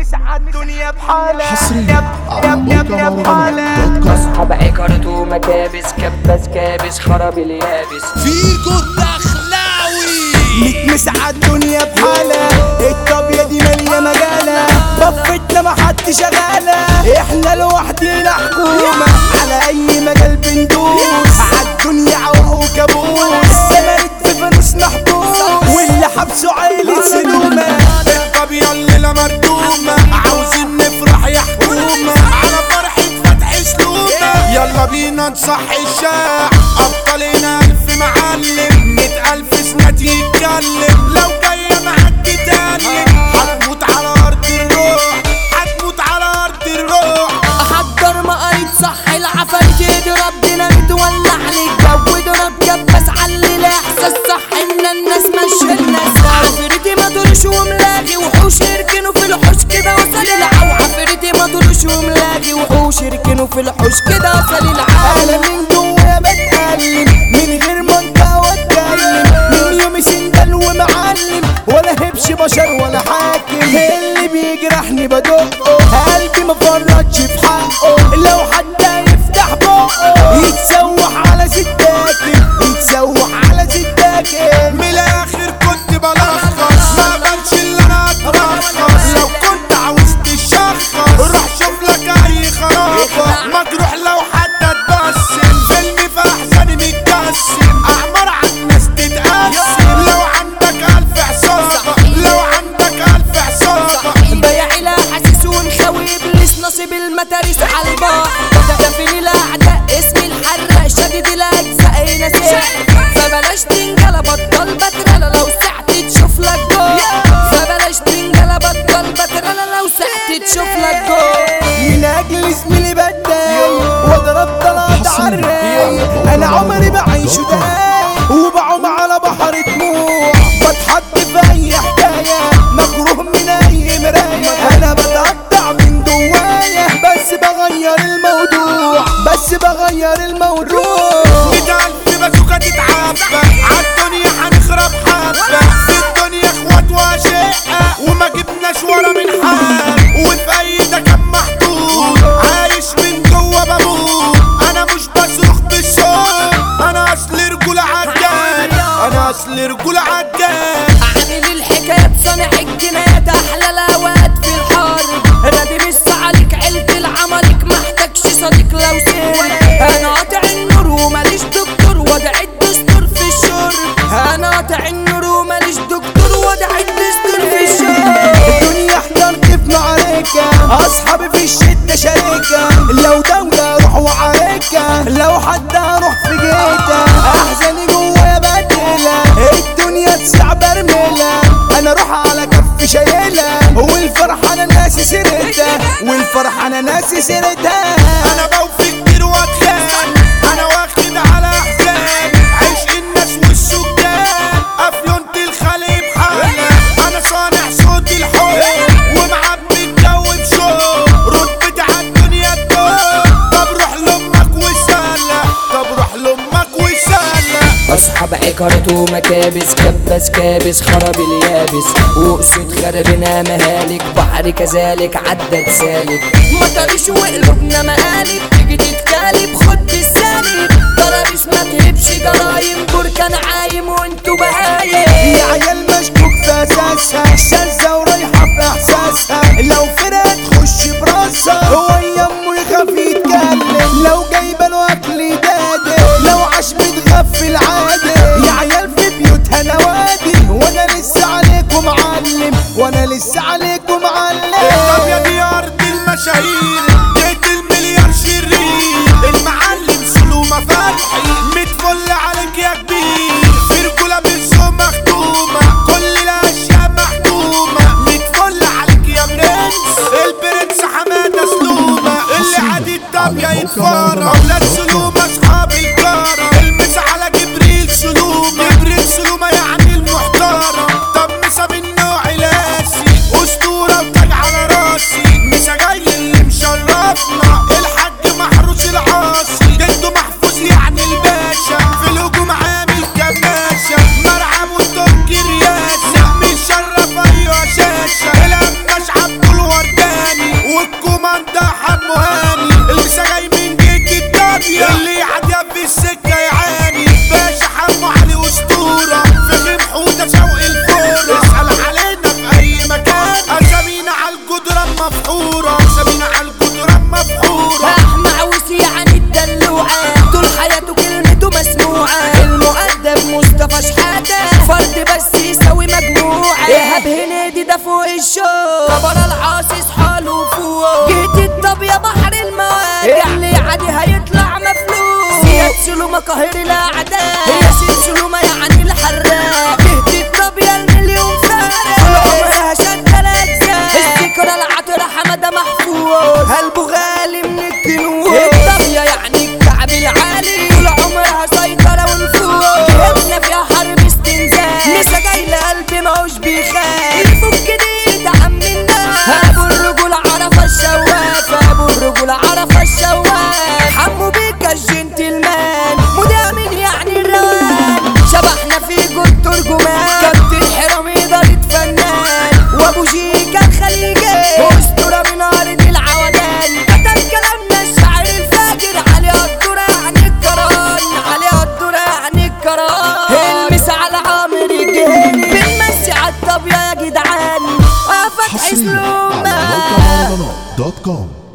مسعى الدنيا بحالة حصريا على موقع مهرجانات دوت كوم. اصحاب عكرت ومكابس كبس كابس خرب اليابس فيكو الدخلاوي مسعى الدنيا بحالة الطابية دي مالية مجالة بفتنا ما حد شغالة احنا لوحدينا حكومة على اي مجال بندوس عالدنيا عوق وكابوس زمانك في فانوس محبوس واللي حبسه عيلة سلومة الطبيعة الليلة مردومة عاوزين نفرح يا حكومة على فرحة فتح سلومة يلا بينا نصحي الشاع أبطالنا ألف معلم مئة ألف سنة يتكلم لو جاية معاك تتألم هتموت على أرض الروح هتموت على أرض الروح احضر مقايد صح العفاريت يضرب ديناميت ولع لي الجو ضرب كبس علي الاحساس صح ان الناس ماشيه الناس عفريتي ما دورش وملاغي وحوش يركنوا في الحوش كده وصل العو عفريتي ما دورش وملاغي وحوش يركنوا في الحوش كده وصل العو انا من جوايا بتألم من غير ما انطق واتكلم من يومي سندل ومعلم ولا هبش بشر ولا حاكم اللي بيجرحني بدقه قلبي ما فرطش في حقه لو حد يفتح بقه يتسوح على ستاكن يتسوح على ستاكن من الاخر كنت بلخص ما بنش اللي انا اترخص لو كنت عاوز تشخص روح شوف لك اي خرافه مجروح لو حتى تبسم فيلمي في احزاني متقسم اعمار على الناس تتقسم لو عندك الف حصافه لو عندك الف حصافه بيع لها حسيس ونخوي ابليس نصيب المتاريس على البحر دفن الاعداء اسمي الحراق شديد الاجزاء نسيح فبلاش تنجلى بطل بترلى لو سعت تشوف لك جول فبلاش تنجلى بطل بترلى لو سعت تشوف لك جول من اجل زميلي بداي واضرب طلعت عالراي انا عمري بعيشه داي وبعوم على بحر دموع بتحط في اي حكايه مكروه من اي مرايه انا بتقطع من جوايا بس بغير الموضوع بس بغير الموضوع ميت ألف بازوكا تتعبى عالدنيا هنخرب حبة في الدنيا اخوات واشقة وما جبناش ورا من حد وفي اي ده كان محطوط عايش من جوا بموت انا مش بصرخ بالصوت انا اصل رجولة عجال انا اصل رجولة عجال عامل الحكايات صانع الجنايات احلى الاوقات في الحرب رادم عليك عيلة العملك محتاجش صديق لو سير انا قاطع النور وماليش دكتور وضع الدستور في الشرب انا قاطع النور وماليش دكتور وضع الدستور في الشرب الدنيا احترت في معركة اصحابي في الشدة شركة لو دولة اروح وعركة لو حد اروح في جيتة احزاني جوايا بدلة الدنيا تسع برملة انا اروح على كف شايلة والفرحة انا ناسي سيرتها والفرحة انا ناسي سيرتها انا بوفي كتير واتخان انا واخد على احزان عيش الناس والسكان افيونت الخليب حالة انا صانع صوت الحب ومعبي الجو بشوق رتبتي عالدنيا الدور طب روح لامك وسالة طب روح لامك وسالة اصحاب عكرت ومكابس كبس كابس خرب اليابس واسود خربنا مهالك بحر كذلك عدت سالك مطرش وقلوبنا مقالب تيجي تتكالب خد بالسالب ضربش ما تهبش جرايم بركان عايم وانتوا بهايم يا عيال مشكوك في اساسها شاذة ورايحة في احساسها لو فرقة تخش براسها هو يمه يخاف يتكلم لو جايبه له اكل يدادي لو عاش متغفل عادي يا عيال في بيوتها نوادي وانا لسه عليكم معلم وانا لسه عليكم معلم طب يا دي ارض المشاهير جيت المليار شرير المعلم سلومة فتحي متفل عليك يا كبير في رجولة بالسوق مختومة كل الاشياء محكومة متفل عليك يا برنس البرنس حمادة سلومة اللي عادي الطب يا يتفارى اولاد سلومة اصحاب الكارة المس على جبريل سلومة جبريل سلومة يعني المحترم طب مسا من نوع لاسي اسطورة وتاج على راسي مسا جاي اللي مشرفنا الحاج محروس العاصي جده محفوظ يعني الباشا سلومة قاهر الاعداء ياسين سلومة يعني الحراق تهدي الطابية المليون فارق طول عمرها شغالة الذكرى العطرة حمادة محفوظ قلبه غالي من الكنوز الطابية يعني الكعب العالي طول عمرها سيطرة ونفوذ جهتنا فيها حرب استنزاف مسا جاي لقلبي ماهوش بيخاف يفك دي ده عم الناس ابو الرجولة عرف الشواف ابو الرجولة عرف الشواف حمو بيك الجنتلمان مدامن يعني الروان شبحنا في جود ترجمان كابتن حرامي إدارة فنان وابو شيكا الخليجي اسطورة من ارض العودان كتب كلامنا الشاعر الفاجر علي الدورة يعني الكران علي الدورة يعني الكران المس على عامر الجهني بنمسي على الطابية يا جدعان فتحي حصريا على سلومة موقع مهرجانات دوت كوم